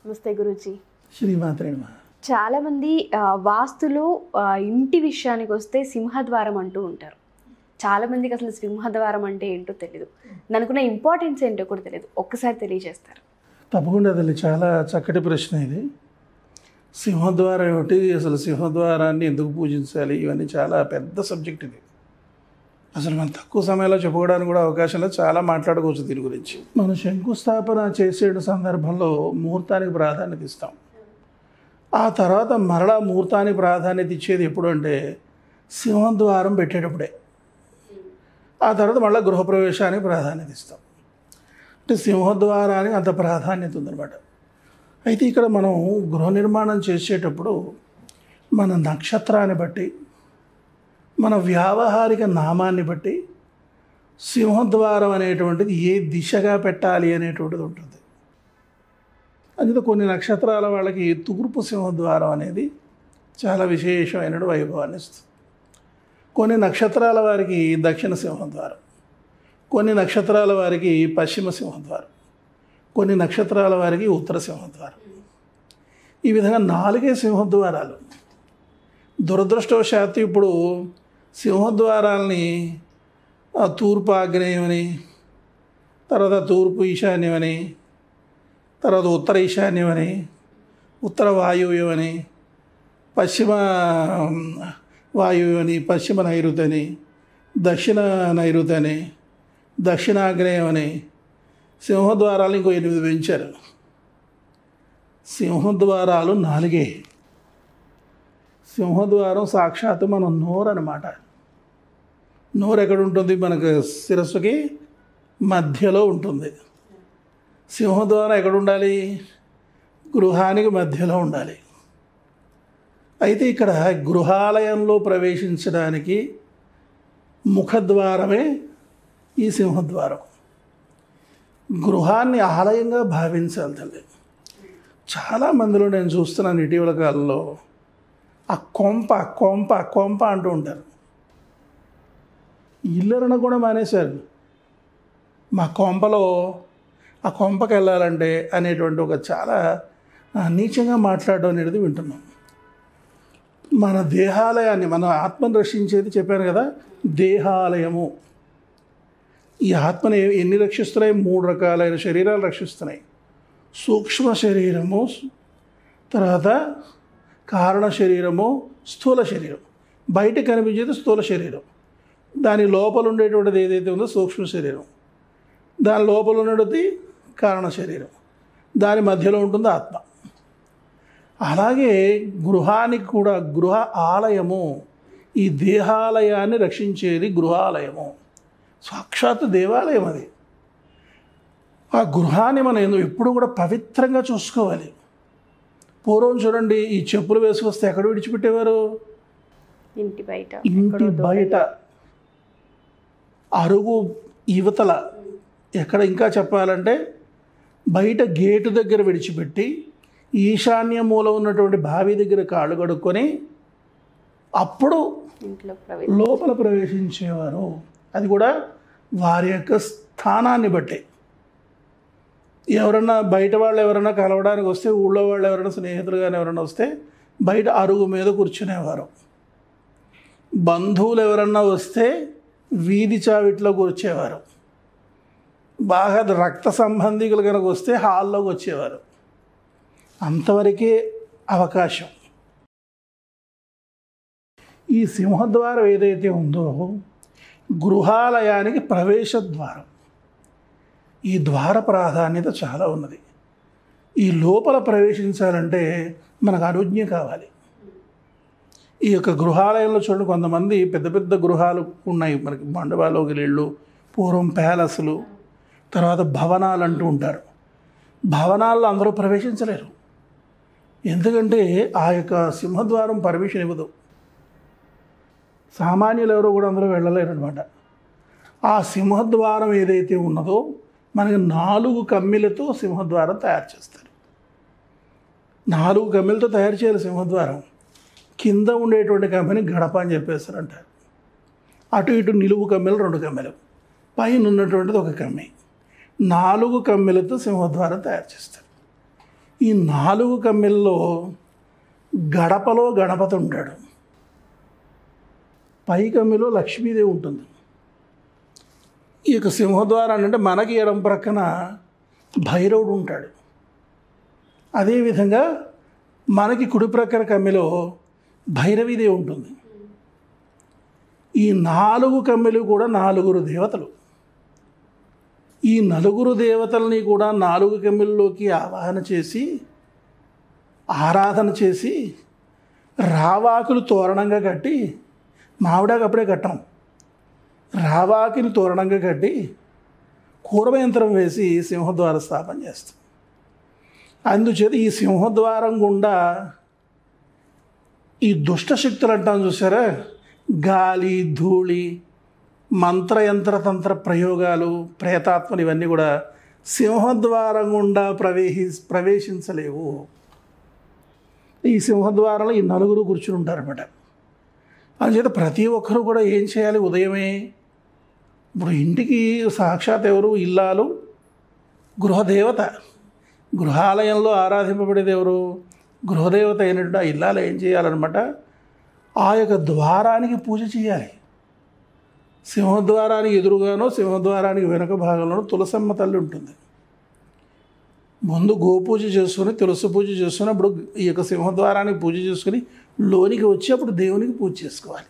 నమస్తే గురూజీ శ్రీమాత్రే నమః చాలామంది ఆ, వాస్తులో ఆ, ఇంటి విషయానికి వస్తే సింహద్వారం అంటూ ఉంటారు చాలామందికి అసలు సింహద్వారం అంటే ఏంటో తెలియదు దానికున్న ఇంపార్టెన్స్ ఏంటో కూడా తెలియదు ఒక్కసారి తెలియజేస్తారు తప్పకుండా తల్లి చాలా చక్కటి ప్రశ్న ఇది సింహద్వారం ఏమిటి అసలు సింహద్వారాన్ని ఎందుకు పూజించాలి ఇవన్నీ చాలా పెద్ద సబ్జెక్ట్ ఇది అసలు మనం తక్కువ సమయంలో చెప్పుకోవడానికి కూడా అవకాశం లేదు చాలా మాట్లాడుకోవచ్చు దీని గురించి మనం శంకుస్థాపన చేసే సందర్భంలో ముహూర్తానికి ప్రాధాన్యత ఇస్తాం ఆ తర్వాత మరలా ముహూర్తానికి ప్రాధాన్యత ఇచ్చేది ఎప్పుడు అంటే సింహద్వారం పెట్టేటప్పుడే ఆ తర్వాత మళ్ళీ గృహప్రవేశానికి ప్రాధాన్యత ఇస్తాం అంటే సింహద్వారానికి అంత ప్రాధాన్యత ఉందన్నమాట అయితే ఇక్కడ మనం గృహ నిర్మాణం చేసేటప్పుడు మన నక్షత్రాన్ని బట్టి మన వ్యావహారిక నామాన్ని బట్టి సింహద్వారం అనేటువంటిది ఏ దిశగా పెట్టాలి అనేటువంటిది ఉంటుంది అందుకే కొన్ని నక్షత్రాల వాళ్ళకి తూర్పు సింహద్వారం అనేది చాలా విశేషమైన వైభవాన్ని ఇస్తుంది కొన్ని నక్షత్రాల వారికి దక్షిణ సింహద్వారం కొన్ని నక్షత్రాల వారికి పశ్చిమ సింహద్వారం కొన్ని నక్షత్రాల వారికి ఉత్తర సింహద్వారం ఈ విధంగా నాలుగే సింహద్వారాలు దురదృష్టవశాత్తు ఇప్పుడు సింహద్వారాల్ని ఆ, తూర్పు ఆగ్నేయమని తర్వాత తూర్పు ఈశాన్యమని తర్వాత ఉత్తర ఈశాన్యమని ఉత్తర వాయువ్యమని పశ్చిమ వాయువ్యమని పశ్చిమ నైరుతని దక్షిణ నైరుతని దక్షిణాగ్నేయం అని సింహద్వారాలు ఇంకో ఎనిమిది పెంచారు సింహద్వారాలు నాలుగే సింహద్వారం సాక్షాత్తు మన నోరు అనమాట నోరు ఎక్కడ ఉంటుంది మనకు శిరస్సుకి మధ్యలో ఉంటుంది సింహద్వారం ఎక్కడ ఉండాలి గృహానికి మధ్యలో ఉండాలి అయితే ఇక్కడ గృహాలయంలో ప్రవేశించడానికి ముఖద్వారమే ఈ సింహద్వారం గృహాన్ని ఆలయంగా భావించాలి తల్లి చాలా మందిలో నేను చూస్తున్నాను ఇటీవల కాలంలో ఆ కొంప కొంప కొంప అంటూ ఉంటారు ఇల్లరన కూడా మానేశారు మా కొంపలో ఆ కొంపకి వెళ్ళాలంటే అనేటువంటి ఒక చాలా ఆ, నీచంగా మాట్లాడడం అనేది వింటున్నాం మన దేహాలయాన్ని మన ఆత్మను రక్షించేది చెప్పాను కదా దేహాలయము ఈ ఆత్మని ఎన్ని రక్షిస్తున్నాయి మూడు రకాలైన శరీరాలు రక్షిస్తున్నాయి సూక్ష్మ శరీరము తర్వాత కారణ శరీరము స్థూల శరీరం బయట కనిపించేది స్థూల శరీరం దాని లోపల ఉండేటువంటిది ఏదైతే ఉందో సూక్ష్మ శరీరం దాని లోపల ఉన్నది కారణ శరీరం దాని మధ్యలో ఉంటుంది ఆత్మ అలాగే గృహానికి కూడా గృహ ఆలయము ఈ దేహాలయాన్ని రక్షించేది గృహాలయము సాక్షాత్ దేవాలయం అది ఆ గృహాన్ని మనం ఎందు- ఎప్పుడు కూడా పవిత్రంగా చూసుకోవాలి పూర్వం చూడండి ఈ చెప్పులు వేసుకొస్తే ఎక్కడ విడిచిపెట్టేవారు ఇంటి బయట ఇంటి బయట అరుగు యువతల ఎక్కడ ఇంకా చెప్పాలంటే బయట గేటు దగ్గర విడిచిపెట్టి ఈశాన్య మూల ఉన్నటువంటి బావి దగ్గర కాళ్ళు కడుక్కొని అప్పుడు ఇంట్లో ప్రవేశ లోపల ప్రవేశించేవారు అది కూడా వారి యొక్క స్థానాన్ని బట్టి ఎవరన్నా బయట వాళ్ళు ఎవరైనా కలవడానికి వస్తే ఊళ్ళో వాళ్ళు ఎవరైనా స్నేహితులు కానీ ఎవరైనా వస్తే బయట అరుగు మీద కూర్చునేవారు బంధువులు ఎవరన్నా వస్తే వీధి చావిట్లో కూర్చేవారు బాగా రక్త సంబంధికులు కనుక వస్తే హాల్లోకి వచ్చేవారు అంతవరకే అవకాశం ఈ సింహద్వారం ఏదైతే ఉందో గృహాలయానికి ప్రవేశ ద్వారం ఈ ద్వార ప్రాధాన్యత చాలా ఉన్నది ఈ లోపల ప్రవేశించాలంటే మనకు అనుజ్ఞ కావాలి ఈ యొక్క గృహాలయంలో చూడండి కొంతమంది పెద్ద పెద్ద గృహాలు ఉన్నాయి మనకి మండపాలోకి ఇళ్ళు పూర్వం ప్యాలెస్లు తర్వాత భవనాలు అంటూ ఉంటారు భవనాల్లో అందరూ ప్రవేశించలేరు ఎందుకంటే ఆ యొక్క సింహద్వారం పర్మిషన్ ఇవ్వదు సామాన్యులు ఎవరో కూడా అందులో వెళ్ళలేరు అనమాట ఆ సింహద్వారం ఏదైతే ఉన్నదో మనకి నాలుగు కమ్మిలతో సింహద్వారం తయారు చేస్తారు నాలుగు కమ్మిలతో తయారు చేయాలి సింహద్వారం కింద ఉండేటువంటి కమ్మిని గడప అని చెప్పేస్తారు అంటారు అటు ఇటు నిలువు కమ్మెలు రెండు కమ్మెలు పైన ఉన్నటువంటిది ఒక కమ్మి నాలుగు కమ్మెలతో సింహద్వారం తయారు చేస్తారు ఈ నాలుగు కమ్మెల్లో గడపలో గణపతి ఉంటాడు పై కమ్మిలో లక్ష్మీదేవి ఉంటుంది ఈ యొక్క సింహద్వారం అంటే మనకి ఎడం ప్రక్కన భైరవుడు ఉంటాడు అదేవిధంగా మనకి కుడి ప్రక్కన కమ్మిలో భైరవీదేవి ఉంటుంది ఈ నాలుగు కమ్మిలు కూడా నాలుగురు దేవతలు ఈ నలుగురు దేవతల్ని కూడా నాలుగు కమ్మిల్లోకి ఆవాహన చేసి ఆరాధన చేసి రావాకులు తోరణంగా కట్టి మామిడాకు అప్పుడే కట్టాం రావాకిని తోరణంగా కట్టి కూరమయంత్రం వేసి సింహద్వార స్థాపన చేస్తాం అందుచేత ఈ సింహద్వారం గుండా ఈ దుష్ట శక్తులు అంటాం చూసారా గాలి ధూళి మంత్రయంత్ర తంత్ర ప్రయోగాలు ప్రేతాత్మలు ఇవన్నీ కూడా సింహద్వారం గుండా ప్రవేశి ప్రవేశించలేవు ఈ సింహద్వారంలో ఈ నలుగురు కూర్చుని ఉంటారన్నమాట అందుచేత ప్రతి ఒక్కరూ కూడా ఏం చేయాలి ఉదయమే ఇప్పుడు ఇంటికి సాక్షాత్ ఎవరు ఇల్లాలు గృహదేవత గృహాలయంలో ఆరాధింపబడేది ఎవరు గృహదేవత అయినట్టు ఆ ఇల్లాలు ఏం చేయాలన్నమాట ఆ యొక్క ద్వారానికి పూజ చేయాలి సింహద్వారానికి ఎదురుగానో సింహద్వారానికి వెనుక భాగంలోనో తులసమ్మ తల్లి ఉంటుంది ముందు గోపూజ చేసుకుని తులసి పూజ చేసుకుని అప్పుడు ఈ యొక్క సింహద్వారానికి పూజ చేసుకుని లోనికి వచ్చి అప్పుడు దేవునికి పూజ చేసుకోవాలి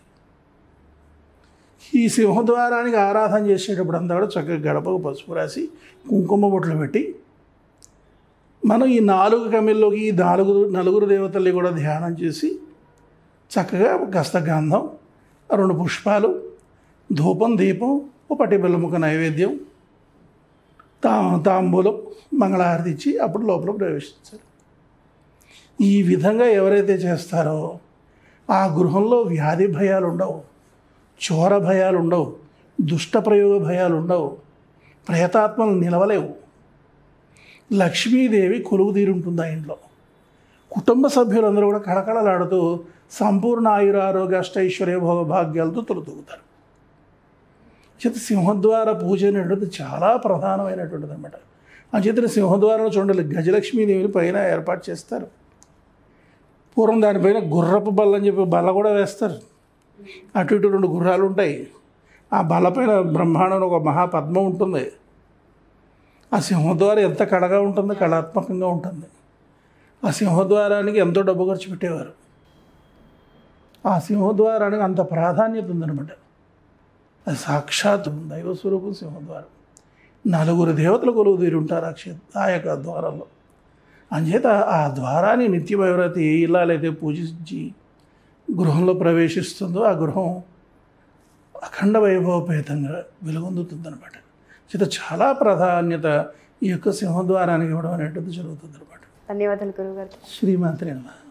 ఈ సింహద్వారానికి ఆరాధన చేసేటప్పుడు అంతా కూడా చక్కగా గడపకు పసుపు రాసి కుంకుమ బొట్లు పెట్టి మనం ఈ నాలుగు కమిల్లోకి ఈ నాలుగు నలుగురు దేవతల్ని కూడా ధ్యానం చేసి చక్కగా గస్త గంధం రెండు పుష్పాలు ధూపం దీపం ఓ పట్టి బెల్లముఖ నైవేద్యం తా తాంబూలం మంగళహారతి ఇచ్చి అప్పుడు లోపల ప్రవేశించాలి ఈ విధంగా ఎవరైతే చేస్తారో ఆ గృహంలో వ్యాధి భయాలు ఉండవు చోర భయాలు ఉండవు దుష్ట ప్రయోగ భయాలు ఉండవు ప్రేతాత్మలు నిలవలేవు లక్ష్మీదేవి కొలువు తీరుంటుంది ఆ ఇంట్లో కుటుంబ సభ్యులందరూ కూడా కళకళలాడుతూ సంపూర్ణ ఆయురారోగ్య అష్టైశ్వర్య భోగ భాగ్యాలతో తొలుతూగుతారు చేత సింహద్వార పూజ అనేటువంటిది చాలా ప్రధానమైనటువంటిది అనమాట ఆ చేత సింహద్వారంలో చూడండి గజలక్ష్మీదేవిని పైన ఏర్పాటు చేస్తారు పూర్వం దానిపైన గుర్రపు బల్ల అని చెప్పి బల్ల కూడా వేస్తారు అటు ఇటు రెండు గుర్రాలు ఉంటాయి ఆ బల్లపైన బ్రహ్మాండం ఒక మహాపద్మం ఉంటుంది ఆ సింహద్వారం ఎంత కళగా ఉంటుంది కళాత్మకంగా ఉంటుంది ఆ సింహద్వారానికి ఎంతో డబ్బు ఖర్చు పెట్టేవారు ఆ సింహద్వారానికి అంత ప్రాధాన్యత ఉందన్నమాట అది సాక్షాత్ దైవ స్వరూపం సింహద్వారం నలుగురు దేవతలు కొలువు తీరి ఉంటారు ఆ క్షేత్ర ఆ యొక్క ద్వారంలో అంచేత ఆ ద్వారాన్ని నిత్యం ఎవరైతే ఏ ఇల్లాలైతే పూజించి గృహంలో ప్రవేశిస్తుందో ఆ గృహం అఖండ వైభవపేతంగా వెలుగొందుతుందన్నమాట చేత చాలా ప్రాధాన్యత ఈ యొక్క సింహద్వారానికి ఇవ్వడం అనేటువంటిది జరుగుతుంది అనమాట ధన్యవాదాలు గురుగారు శ్రీమాత్రి నమః